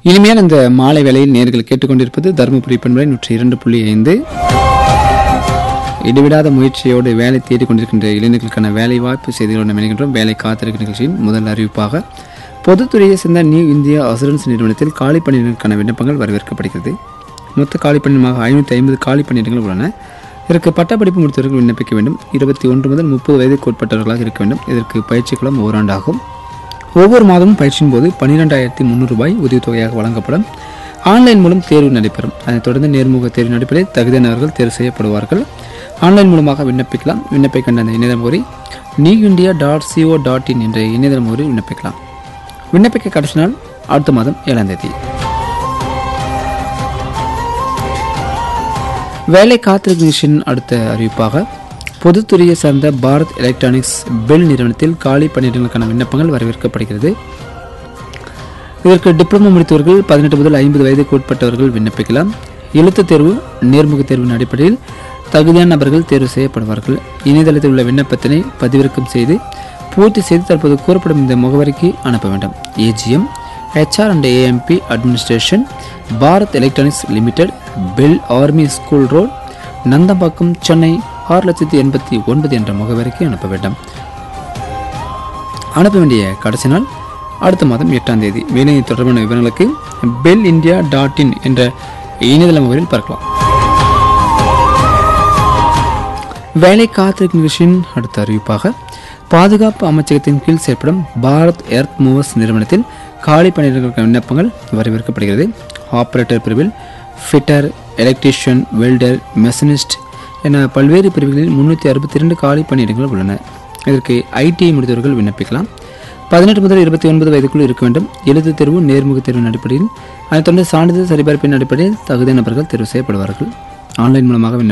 இனிமையான இந்த மாலை வேளையில் நேர்கள் கேட்டுக்கொண்டிருப்பது தருமபுரி பண்பலை நூற்றி இரண்டு புள்ளி ஐந்து இடைவிடாத முயற்சியோடு வேலை தேடிக் கொண்டிருக்கின்ற இளைஞர்களுக்கான வேலை வாய்ப்பு செய்திகளோடு நம்ம இணைகின்றோம் வேலை காத்திருக்கும் நிகழ்ச்சியின் முதல் அறிவிப்பாக பொதுத்துறையை சேர்ந்த நியூ இந்தியா அசுரன்ஸ் நிறுவனத்தில் காலி பணியிடங்களுக்கான விண்ணப்பங்கள் வரவேற்கப்படுகிறது மொத்த காலி பணியிடமாக ஐநூற்றி ஐம்பது காலி பணியிடங்கள் உள்ளன இதற்கு பட்டப்படிப்பு முடித்தவர்கள் விண்ணப்பிக்க வேண்டும் இருபத்தி ஒன்று முதல் முப்பது வயதுக்கு உட்பட்டவர்களாக இருக்க வேண்டும் இதற்கு பயிற்சி காலம் ஓராண்டாகும் ஒவ்வொரு மாதமும் பயிற்சியின் போது பன்னிரெண்டாயிரத்தி முந்நூறு ரூபாய் உதவித்தொகையாக வழங்கப்படும் ஆன்லைன் மூலம் தேர்வு நடைபெறும் அதைத் தொடர்ந்து நேர்முக தேர்வு அடிப்படையில் தகுதியானவர்கள் தேர்வு செய்யப்படுவார்கள் ஆன்லைன் மூலமாக விண்ணப்பிக்கலாம் விண்ணப்பிக்கின்ற அந்த இணையதள முகவரி new India dot CO dot in என்ற இணையதள முகவரியில் விண்ணப்பிக்கலாம் விண்ணப்பிக்க கடைசி நாள் அடுத்த மாதம் ஏழாம் தேதி வேலை காத்திருக்கும் நிகழ்ச்சியின் அடுத்த அறிவிப்பாக பொதுத்துறையை சார்ந்த பாரத் எலக்ட்ரானிக்ஸ் பெல் நிறுவனத்தில் காலி பணியிடங்களுக்கான விண்ணப்பங்கள் வரவேற்கப்படுகிறது இதற்கு டிப்ளமோ முடித்தவர்கள் பதினெட்டு முதல் ஐம்பது வயதுக்கு உட்பட்டவர்கள் விண்ணப்பிக்கலாம் எழுத்துத் தேர்வு நேர்முக தேர்வின் அடிப்படையில் தகுதியான நபர்கள் தேர்வு செய்யப்படுவார்கள் இணையதளத்தில் உள்ள விண்ணப்பத்தினை பதிவிறக்கம் செய்து பூர்த்தி செய்து தற்போது கூறப்படும் இந்த முகவரிக்கு அனுப்ப வேண்டும் AGM HR and AMP administration Bharat electronics limited BEL army school road Nandambakkam Chennai ஆறு லட்சத்தி எண்பத்தி ஒன்பது என்ற முகவரிக்கு அனுப்ப வேண்டும் அனுப்ப வேண்டிய கடைசி நாள் அடுத்த மாதம் எட்டாம் தேதி வேலை தொடர்பான விவரங்களுக்கு பெல் இந்தியா டாட் இன் என்ற இணையதள முகவரில் பார்க்கலாம் வேலை காத்திருக்கும் நிகழ்ச்சியின் அடுத்த அறிவிப்பாக பாதுகாப்பு அமைச்சகத்தின் கீழ் செயல்படும் பாரத் எர்த் மூவர்ஸ் நிறுவனத்தில் காலி பணியிடங்களுக்கான விண்ணப்பங்கள் வரவேற்கப்படுகிறது ஆபரேட்டர் பிரிவில் ஃபிட்டர் எலக்ட்ரீஷியன் வெல்டர் மெஷனிஸ்ட் என பல்வேறு பிரிவுகளில் முன்னூற்றி அறுபத்தி இரண்டு காலி பணியிடங்கள் உள்ளன இதற்கு ஐடிஐ முடித்தவர்கள் விண்ணப்பிக்கலாம் பதினெட்டு முதல் இருபத்தி ஒன்பது வயதுக்குள் இருக்க வேண்டும் எழுத்துத் தேர்வு நேர்முக தேர்வின் அடிப்படையில் அதைத் தொடர்ந்து சான்றிதழ் சரிபார்ப்பின் அடிப்படையில் தகுதியான நபர்கள் தேர்வு செய்யப்படுவார்கள் ஆன்லைன் மூலமாக விண்ணப்ப